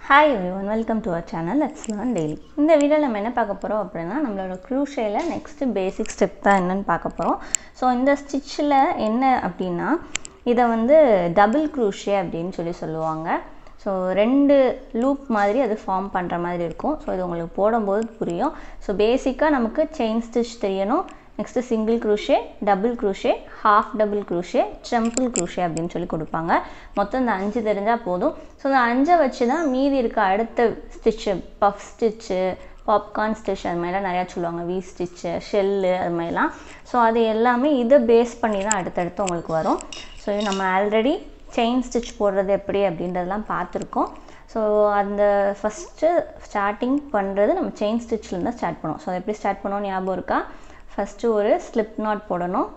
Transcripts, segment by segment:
hi everyone welcome to our channel let's learn daily இந்த வீடியோவில் நம்ம என்ன பார்க்க போகிறோம் அப்படின்னா நம்மளோட க்ரூஷேயில் நெக்ஸ்ட்டு பேசிக் ஸ்டெப் தான் என்னன்னு பார்க்க போகிறோம் ஸோ இந்த ஸ்டிச்சில் என்ன அப்படின்னா இதை வந்து டபுள் க்ரூஷே அப்படின்னு சொல்லி சொல்லுவாங்க ஸோ ரெண்டு லூப் மாதிரி அது ஃபார்ம் பண்ணுற மாதிரி இருக்கும் ஸோ இது உங்களுக்கு போடும்போது புரியும் ஸோ பேசிக்காக நமக்கு செயின் ஸ்டிச் தெரியணும் next single crochet double crochet half double crochet triple crochet அப்படின்னு சொல்லி கொடுப்பாங்க மொத்தம் இந்த அஞ்சு தெரிஞ்சால் போதும் ஸோ இந்த அஞ்சை வச்சு தான் மீதி இருக்க அடுத்த stitch puff stitch popcorn stitch அது மாதிரிலாம் நிறையா சொல்லுவாங்க வி ஸ்டிச்சு ஷெல்லு அது மாதிரிலாம் ஸோ அது எல்லாமே இதை பேஸ் பண்ணி தான் அடுத்தடுத்து உங்களுக்கு வரும் ஸோ நம்ம ஆல்ரெடி செயின் ஸ்டிச் போடுறது எப்படி அப்படின்றதெல்லாம் பார்த்துருக்கோம் ஸோ அந்த ஃபஸ்ட்டு ஸ்டார்டிங் பண்ணுறது நம்ம செயின் ஸ்டிச்லேருந்து தான் ஸ்டார்ட் பண்ணுவோம் ஸோ அதை எப்படி ஸ்டார்ட் பண்ணோம் ஞாபகம் இருக்கா ஃபஸ்ட்டு ஒரு ஸ்லிப் நாட் போடணும்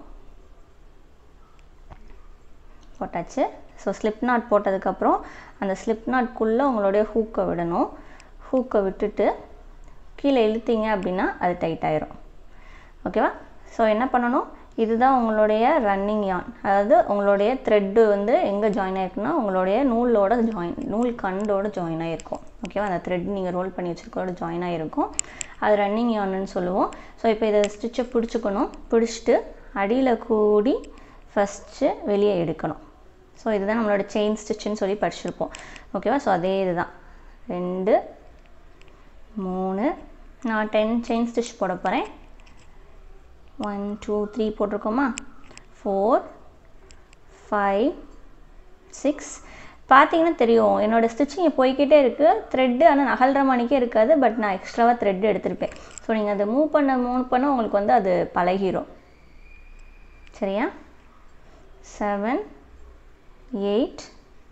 போட்டாச்சு ஸோ ஸ்லிப் நாட் போட்டதுக்கப்புறம் அந்த ஸ்லிப் நாட்குள்ளே உங்களுடைய ஹூக்கை விடணும் ஹூக்கை விட்டுட்டு கீழே இழுத்தீங்க அப்படின்னா அது டைட் ஆயிரும் ஓகேவா ஸோ என்ன பண்ணணும் இதுதான் உங்களுடைய ரன்னிங் யான் அதாவது உங்களுடைய த்ரெட்டு வந்து எங்கே ஜாயின் ஆயிருக்குன்னா உங்களுடைய நூலோட ஜாயின் நூல் கண்டோட ஜாயின் ஆகிருக்கும் ஓகேவா அந்த த்ரெட் நீங்கள் ரோல் பண்ணி வச்சுருக்கோட ஜாயின் ஆகிருக்கும் அது ரன்னிங் யான்னு சொல்லுவோம் ஸோ இப்போ இதை ஸ்டிச்சை பிடிச்சிக்கணும் பிடிச்சிட்டு அடியில் கூடி ஃபஸ்ட்டு வெளியே எடுக்கணும் ஸோ இதுதான் நம்மளோட செயின் ஸ்டிச்சுன்னு சொல்லி படிச்சிருப்போம் ஓகேவா ஸோ அதே இதுதான் ரெண்டு மூணு நான் டென் செயின் ஸ்டிச் போட போகிறேன் ஒன் டூ த்ரீ போட்டிருக்கோமா ஃபோர் ஃபைவ் சிக்ஸ் பார்த்தீங்கன்னா தெரியும் என்னோடய ஸ்டிச்சிங் போய்கிட்டே இருக்குது த்ரெட்டு ஆனால் நகல்ற மணிக்கே இருக்காது பட் நான் எக்ஸ்ட்ராவாக த்ரெட் எடுத்திருப்பேன் ஸோ நீங்கள் அதை மூவ் பண்ண மூவ் பண்ண உங்களுக்கு வந்து அது பழகிரும் சரியா செவன் எயிட்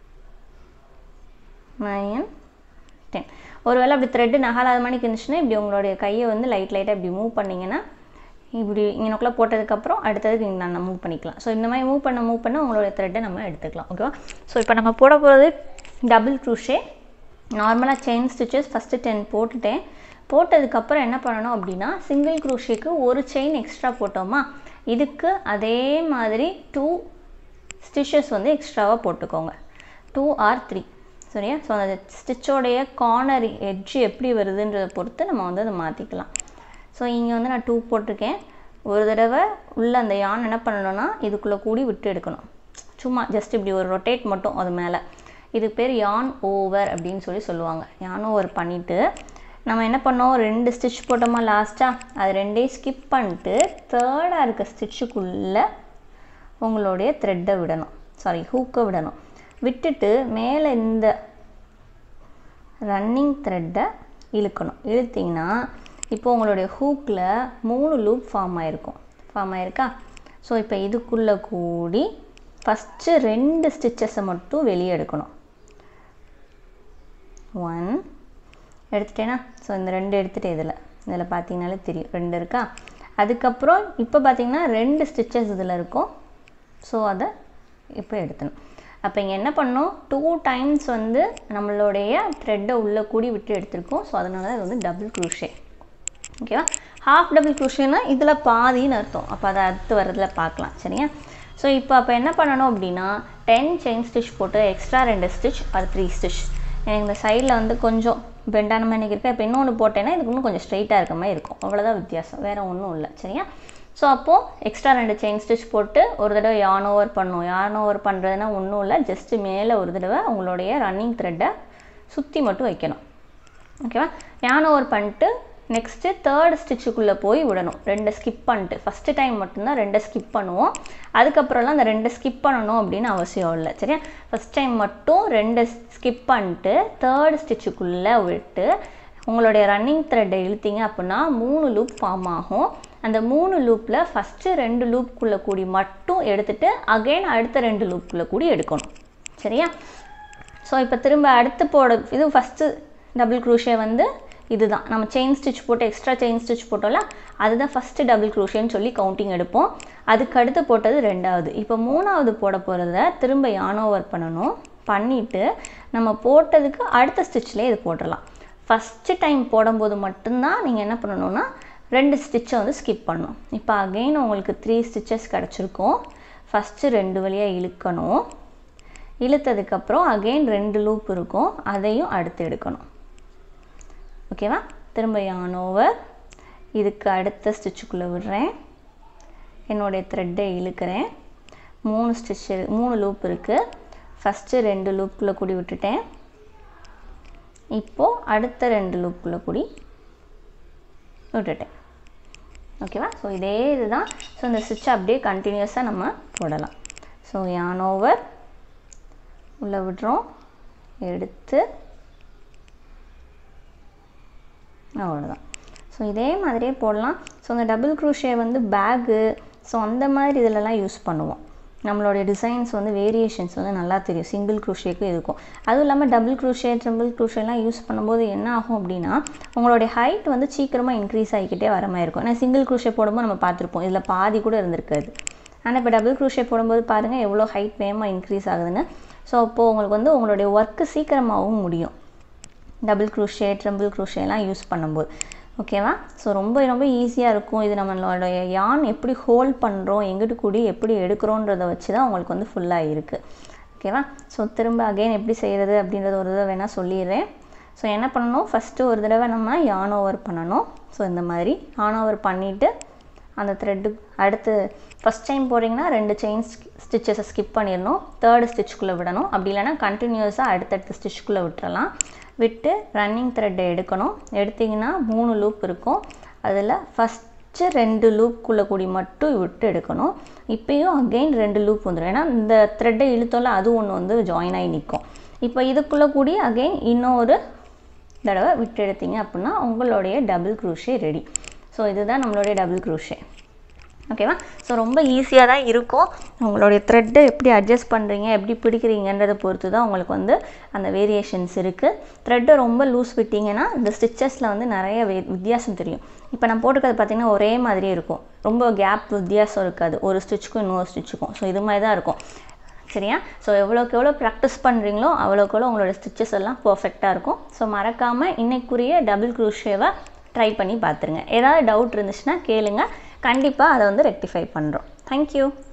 நைன் டென் ஒருவேளை அப்படி த்ரெட்டு நகலாத மணிக்கு இருந்துச்சுன்னா இப்படி உங்களுடைய கையை வந்து லைட் லைட்டாக இப்படி மூவ் பண்ணிங்கன்னா இப்படி இங்கனக்குள்ளே போட்டதுக்கப்புறம் அடுத்ததுக்கு இங்கே நான் மூவ் பண்ணிக்கலாம் ஸோ இந்த மாதிரி மூவ் பண்ண மூவ் பண்ண உங்களோட த்ரெட்டை நம்ம எடுத்துக்கலாம் ஓகேவா ஸோ இப்போ நம்ம போட போகிறது டபுள் க்ரூஷே நார்மலாக செயின் ஸ்டிச்சஸ் ஃபஸ்ட்டு டென் போட்டுட்டேன் போட்டதுக்கப்புறம் என்ன பண்ணணும் அப்படின்னா சிங்கிள் க்ரூஷேக்கு ஒரு செயின் எக்ஸ்ட்ரா போட்டோமா இதுக்கு அதே மாதிரி டூ ஸ்டிச்சஸ் வந்து எக்ஸ்ட்ராவாக போட்டுக்கோங்க டூ ஆர் த்ரீ சரியா ஸோ அந்த ஸ்டிச்சோடைய கார்னர் எட்ஜ் எப்படி வருதுன்றதை பொறுத்து நம்ம வந்து அதை மாற்றிக்கலாம் ஸோ இங்கே வந்து நான் டூ போட்டிருக்கேன் ஒரு தடவை உள்ளே அந்த யான் என்ன பண்ணணும்னா இதுக்குள்ளே கூடி விட்டு எடுக்கணும் சும்மா ஜஸ்ட் இப்படி ஒரு ரொட்டேட் மட்டும் அது மேலே இது பேர் யான் ஓவர் அப்படின்னு சொல்லி சொல்லுவாங்க யான் ஓவர் பண்ணிவிட்டு நம்ம என்ன பண்ணோம் ரெண்டு ஸ்டிச் போட்டோமா லாஸ்ட்டாக அது ரெண்டையும் ஸ்கிப் பண்ணிட்டு தேர்டாக இருக்க ஸ்டிச்சுக்குள்ளே உங்களுடைய த்ரெட்டை விடணும் சாரி ஹூக்கை விடணும் விட்டுட்டு மேலே இந்த ரன்னிங் த்ரெட்டை இழுக்கணும் இழுத்திங்கன்னா இப்போ உங்களுடைய ஹூக்கில் மூணு லூப் ஃபார்ம் ஆகிருக்கும் ஃபார்ம் ஆகிருக்கா ஸோ இப்போ இதுக்குள்ளே கூடி ஃபஸ்ட்டு ரெண்டு ஸ்டிச்சஸை மட்டும் வெளியே எடுக்கணும் ஒன் எடுத்துட்டேனா ஸோ இந்த ரெண்டு எடுத்துகிட்டே இதில் இதில் பார்த்தீங்கனாலே தெரியும் ரெண்டு இருக்கா அதுக்கப்புறம் இப்போ பார்த்தீங்கன்னா ரெண்டு ஸ்டிச்சஸ் இதில் இருக்கும் ஸோ அதை இப்போ எடுத்தணும் அப்போ இங்கே என்ன பண்ணோம் டூ டைம்ஸ் வந்து நம்மளுடைய த்ரெட்டை உள்ளே கூடி விட்டு எடுத்திருக்கோம் ஸோ அதனால தான் இது வந்து டபுள் க்ரூஷே ஓகேவா ஹாஃப் டபுள் க்ரூஷேனா இதில் பாதின்னு அர்த்தம் அப்போ அதை அடுத்து வர்றதுல பார்க்கலாம் சரியா ஸோ இப்போ அப்போ என்ன பண்ணணும் அப்படின்னா டென் செயின் ஸ்டிச் போட்டு எக்ஸ்ட்ரா ரெண்டு ஸ்டிச் அது த்ரீ ஸ்டிச் எனக்கு இந்த சைடில் வந்து கொஞ்சம் பெண்டான மாதிரி இருக்கா இப்போ இன்னொன்று போட்டேன்னா இதுக்கு இன்னும் கொஞ்சம் ஸ்ட்ரைட்டாக இருக்க மாதிரி இருக்கும் அவ்வளோதான் வித்தியாசம் வேறு ஒன்றும் இல்லை சரியா ஸோ அப்போது எக்ஸ்ட்ரா ரெண்டு செயின் ஸ்டிச் போட்டு ஒரு தடவை யான் ஓவர் பண்ணும் யான் ஓவர் பண்ணுறதுனா ஒன்றும் இல்லை ஜஸ்ட்டு மேலே ஒரு தடவை உங்களுடைய ரன்னிங் த்ரெட்டை சுற்றி மட்டும் வைக்கணும் ஓகேவா யான் ஓவர் பண்ணிட்டு நெக்ஸ்ட்டு தேர்ட் ஸ்டிச்சுக்குள்ளே போய் விடணும் ரெண்டை ஸ்கிப் பண்ணிட்டு ஃபஸ்ட்டு டைம் மட்டும்தான் ரெண்டை ஸ்கிப் பண்ணுவோம் அதுக்கப்புறம்லாம் அந்த ரெண்டை ஸ்கிப் பண்ணணும் அப்படின்னு அவசியம் இல்லை சரியா ஃபஸ்ட் டைம் மட்டும் ரெண்டை ஸ்கிப் பண்ணிட்டு தேர்ட் ஸ்டிச்சுக்குள்ளே விட்டு உங்களுடைய ரன்னிங் த்ரெட்டை இழுத்தீங்க அப்படின்னா மூணு லூப் ஃபார்ம் ஆகும் அந்த மூணு லூப்பில் ஃபஸ்ட்டு ரெண்டு லூப்புக்குள்ளே கூடி மட்டும் எடுத்துகிட்டு அகைன் அடுத்த ரெண்டு லூப்புக்குள்ளே கூடி எடுக்கணும் சரியா ஸோ இப்போ திரும்ப அடுத்து போட இது ஃபஸ்ட்டு டபுள் க்ரூஷே வந்து இதுதான் நம்ம செயின் ஸ்டிச் போட்டு எக்ஸ்ட்ரா செயின் ஸ்டிச் போட்டோம்ல அதுதான் ஃபஸ்ட்டு டபுள் க்ரூஷேன்னு சொல்லி கவுண்டிங் எடுப்போம் அதுக்கு அடுத்து போட்டது ரெண்டாவது இப்போ மூணாவது போட போகிறத திரும்ப யான் ஓவர் பண்ணணும் பண்ணிவிட்டு நம்ம போட்டதுக்கு அடுத்த ஸ்டிச்லேயே இது போட்டுடலாம் ஃபஸ்ட்டு டைம் போடும்போது மட்டும்தான் நீங்கள் என்ன பண்ணணும்னா ரெண்டு ஸ்டிச்சை வந்து ஸ்கிப் பண்ணணும் இப்போ அகெயின் உங்களுக்கு த்ரீ ஸ்டிச்சஸ் கிடச்சிருக்கும் ஃபஸ்ட்டு ரெண்டு வழியாக இழுக்கணும் இழுத்ததுக்கப்புறம் அகெயின் ரெண்டு லூப் இருக்கும் அதையும் அடுத்து எடுக்கணும் ஓகேவா திரும்ப yarn over இதுக்கு அடுத்த ஸ்டிச்சுக்குள்ளே விடுறேன் என்னுடைய த்ரெட்டை இழுக்கிறேன் மூணு ஸ்டிச் மூணு லூப் இருக்குது ஃபஸ்ட்டு ரெண்டு லூப்புக்குள்ளே கூடி விட்டுட்டேன் இப்போது அடுத்த ரெண்டு லூப்புக்குள்ளே கூடி விட்டுட்டேன் ஓகேவா ஸோ இதே இதுதான் ஸோ இந்த ஸ்டிச் அப்படியே கண்டினியூஸாக நம்ம போடலாம் ஸோ yarn over உள்ளே விடுறோம் எடுத்து அவ்வளோதான் ஸோ இதே மாதிரியே போடலாம் ஸோ இந்த டபுள் க்ரூஷே வந்து பேகு ஸோ அந்த மாதிரி இதிலலாம் யூஸ் பண்ணுவோம் நம்மளுடைய டிசைன்ஸ் வந்து வேரியேஷன்ஸ் வந்து நல்லா தெரியும் சிங்கிள் க்ரூஷேக்கும் இருக்கும் அதுவும் இல்லாமல் டபுள் க்ரூஷே ட்ரிபிள் க்ரூஷேலாம் யூஸ் பண்ணும்போது என்ன ஆகும் அப்படின்னா உங்களுடைய ஹைட் வந்து சீக்கிரமாக இன்க்ரீஸ் ஆகிக்கிட்டே வர மாதிரி இருக்கும் ஏன்னா சிங்கிள் க்ரூஷே போடும்போது நம்ம பார்த்துருப்போம் இதில் பாதி கூட இருந்திருக்காது ஆனால் இப்போ டபுள் க்ரூஷே போடும்போது பாருங்கள் எவ்வளோ ஹைட் வேகமாக இன்க்ரீஸ் ஆகுதுன்னு ஸோ அப்போது உங்களுக்கு வந்து உங்களுடைய ஒர்க்கு சீக்கிரமாகவும் முடியும் டபுள் க்ரூஷே ட்ரிபிள் க்ரூஷேலாம் யூஸ் பண்ணும்போது ஓகேவா ஸோ ரொம்ப ரொம்ப ஈஸியாக இருக்கும் இது நம்மளோடைய யான் எப்படி ஹோல்ட் பண்ணுறோம் எங்கிட்டு கூடி எப்படி எடுக்கிறோன்றதை வச்சு தான் உங்களுக்கு வந்து ஃபுல்லாக இருக்குது ஓகேவா ஸோ திரும்ப அகைன் எப்படி செய்கிறது அப்படின்றத ஒரு தடவை வேணால் சொல்லிடுறேன் ஸோ என்ன பண்ணணும் ஃபஸ்ட்டு ஒரு தடவை நம்ம யான் ஓவர் பண்ணணும் ஸோ இந்த மாதிரி யான் ஓவர் பண்ணிவிட்டு அந்த த்ரெட்டு அடுத்து ஃபஸ்ட் டைம் போடுறீங்கன்னா ரெண்டு செயின் ஸ்டிச்சஸை ஸ்கிப் பண்ணிடணும் தேர்டு ஸ்டிச்சுக்குள்ளே விடணும் அப்படி இல்லைன்னா கண்டினியூஸாக அடுத்தடுத்த ஸ்டிச்சுக்குள்ளே விட்டுறலாம் விட்டு ரன்னிங் த்ரெட்டை எடுக்கணும் எடுத்திங்கன்னா மூணு லூப் இருக்கும் அதில் ஃபஸ்ட்டு ரெண்டு லூப்புக்குள்ளே கூடி மட்டும் விட்டு எடுக்கணும் இப்போயும் அகெயின் ரெண்டு லூப் வந்துடும் ஏன்னா இந்த த்ரெட்டை இழுத்தோல அது ஒன்று வந்து ஜாயின் ஆகி நிற்கும் இப்போ இதுக்குள்ளே கூடி அகெயின் இன்னொரு தடவை விட்டு எடுத்தீங்க அப்படின்னா உங்களுடைய டபுள் க்ரூஷே ரெடி ஸோ இதுதான் நம்மளுடைய டபுள் க்ரூஷே ஓகேவா ஸோ ரொம்ப ஈஸியாக தான் இருக்கும் உங்களுடைய த்ரெட்டை எப்படி அட்ஜஸ்ட் பண்ணுறீங்க எப்படி பிடிக்கிறீங்கன்றதை பொறுத்து தான் உங்களுக்கு வந்து அந்த வேரியேஷன்ஸ் இருக்குது த்ரெட்டை ரொம்ப லூஸ் விட்டிங்கன்னா இந்த ஸ்டிச்சஸில் வந்து நிறைய வே வித்தியாசம் தெரியும் இப்போ நான் போட்டுக்கிறது பார்த்திங்கன்னா ஒரே மாதிரியே இருக்கும் ரொம்ப கேப் வித்தியாசம் இருக்காது ஒரு ஸ்டிச்சுக்கும் இன்னொரு ஸ்டிச்சுக்கும் ஸோ இது மாதிரி தான் இருக்கும் சரியா ஸோ எவ்வளோக்கு எவ்வளோ ப்ராக்டிஸ் பண்ணுறீங்களோ அவ்வளோக்கு எவ்வளோ உங்களோட ஸ்டிச்சஸ் எல்லாம் பர்ஃபெக்டாக இருக்கும் ஸோ மறக்காமல் இன்னைக்குரிய டபுள் க்ரூஷேவை ட்ரை பண்ணி பார்த்துருங்க ஏதாவது டவுட் இருந்துச்சுன்னா கேளுங்க கண்டிப்பாக அதை வந்து ரெக்டிஃபை பண்ணுறோம் தேங்க்யூ